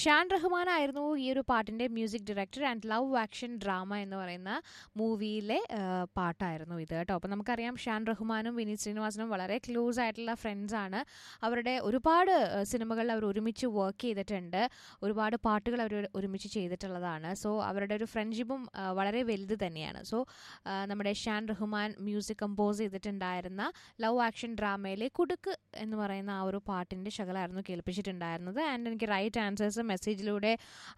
ഷാൻ റഹ്മാൻ ആയിരുന്നു ഈ ഒരു പാട്ടിൻ്റെ music director and love action drama എന്ന് പറയുന്ന മൂവിയിലെ പാട്ടായിരുന്നു ഇത് കേട്ടോ അപ്പോൾ നമുക്കറിയാം ഷാൻ റഹ്മാനും വിനീത് ശ്രീനിവാസനും വളരെ ക്ലോസ് ആയിട്ടുള്ള ഫ്രണ്ട്സാണ് അവരുടെ ഒരുപാട് സിനിമകളിൽ അവർ ഒരുമിച്ച് വർക്ക് ചെയ്തിട്ടുണ്ട് ഒരുപാട് പാട്ടുകൾ അവർ ഒരുമിച്ച് ചെയ്തിട്ടുള്ളതാണ് സോ അവരുടെ ഒരു ഫ്രണ്ട്ഷിപ്പും വളരെ വലുത് തന്നെയാണ് സോ നമ്മുടെ ഷാൻ റഹ്മാൻ മ്യൂസിക് കമ്പോസ് ചെയ്തിട്ടുണ്ടായിരുന്ന ലവ് ആക്ഷൻ ഡ്രാമയിലെ കുടുക്ക് എന്ന് പറയുന്ന ആ ഒരു പാട്ടിൻ്റെ ശകലമായിരുന്നു കേൾപ്പിച്ചിട്ടുണ്ടായിരുന്നത് ആൻഡ് എനിക്ക് റൈറ്റ് ആൻസേഴ്സ് മെസ്സേജിലൂടെ